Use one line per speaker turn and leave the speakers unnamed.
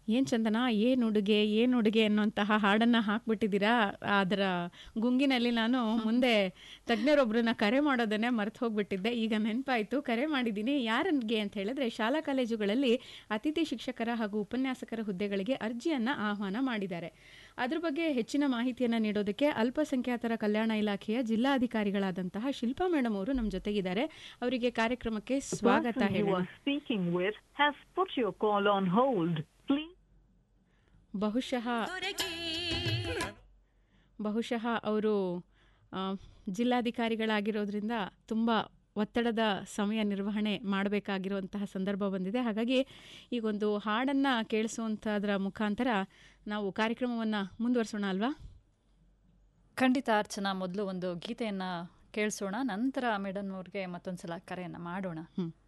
ಏನು ಚಂದನ ಏನು ಉಡುಗೆ ಏನು ಉಡುಗೆ ಅನ್ನುವಂತಹ ಹಾಡನ್ನು ಹಾಕ್ಬಿಟ್ಟಿದ್ದೀರಾ ಅದರ ಗುಂಗಿನಲ್ಲಿ ನಾನು ಮುಂದೆ ತಜ್ಞರೊಬ್ಬರನ್ನ ಕರೆ ಮಾಡೋದನ್ನೇ ಮರೆತು ಹೋಗ್ಬಿಟ್ಟಿದ್ದೆ ಈಗ ನೆನಪಾಯಿತು ಕರೆ ಮಾಡಿದ್ದೀನಿ ಯಾರನ್ಗೆ ಅಂತ ಹೇಳಿದ್ರೆ ಶಾಲಾ ಕಾಲೇಜುಗಳಲ್ಲಿ ಅತಿಥಿ ಶಿಕ್ಷಕರ ಹಾಗೂ ಉಪನ್ಯಾಸಕರ ಹುದ್ದೆಗಳಿಗೆ ಅರ್ಜಿಯನ್ನು ಆಹ್ವಾನ ಮಾಡಿದ್ದಾರೆ ಅದ್ರ ಬಗ್ಗೆ ಹೆಚ್ಚಿನ ಮಾಹಿತಿಯನ್ನು ನೀಡೋದಕ್ಕೆ ಅಲ್ಪಸಂಖ್ಯಾತರ ಕಲ್ಯಾಣ ಇಲಾಖೆಯ ಜಿಲ್ಲಾಧಿಕಾರಿಗಳಾದಂತಹ ಶಿಲ್ಪಾ ಮೇಡಮ್ ಅವರು ನಮ್ಮ ಜೊತೆಗಿದ್ದಾರೆ ಅವರಿಗೆ ಕಾರ್ಯಕ್ರಮಕ್ಕೆ ಸ್ವಾಗತ
person you
ಹೇಳೋಣ
are speaking with has put your call on hold. Please.
ಬಹುಶಃ ಬಹುಶಃ ಅವರು ಆ, ಜಿಲ್ಲಾಧಿಕಾರಿಗಳಾಗಿರೋದ್ರಿಂದ ತುಂಬ ಒತ್ತಡದ ಸಮಯ ನಿರ್ವಹಣೆ ಮಾಡಬೇಕಾಗಿರುವಂತಹ ಸಂದರ್ಭ ಬಂದಿದೆ ಹಾಗಾಗಿ ಈಗೊಂದು ಹಾಡನ್ನು ಕೇಳಿಸುವಂಥದ್ರ ಮುಖಾಂತರ ನಾವು ಕಾರ್ಯಕ್ರಮವನ್ನು ಮುಂದುವರಿಸೋಣ ಅಲ್ವಾ
ಖಂಡಿತ ಅರ್ಚನಾ ಮೊದಲು ಒಂದು ಗೀತೆಯನ್ನು ಕೇಳಿಸೋಣ ನಂತರ ಮೇಡಮ್ ಅವ್ರಿಗೆ ಮತ್ತೊಂದು ಸಲ ಕರೆಯನ್ನು ಮಾಡೋಣ
ಹ್ಞೂ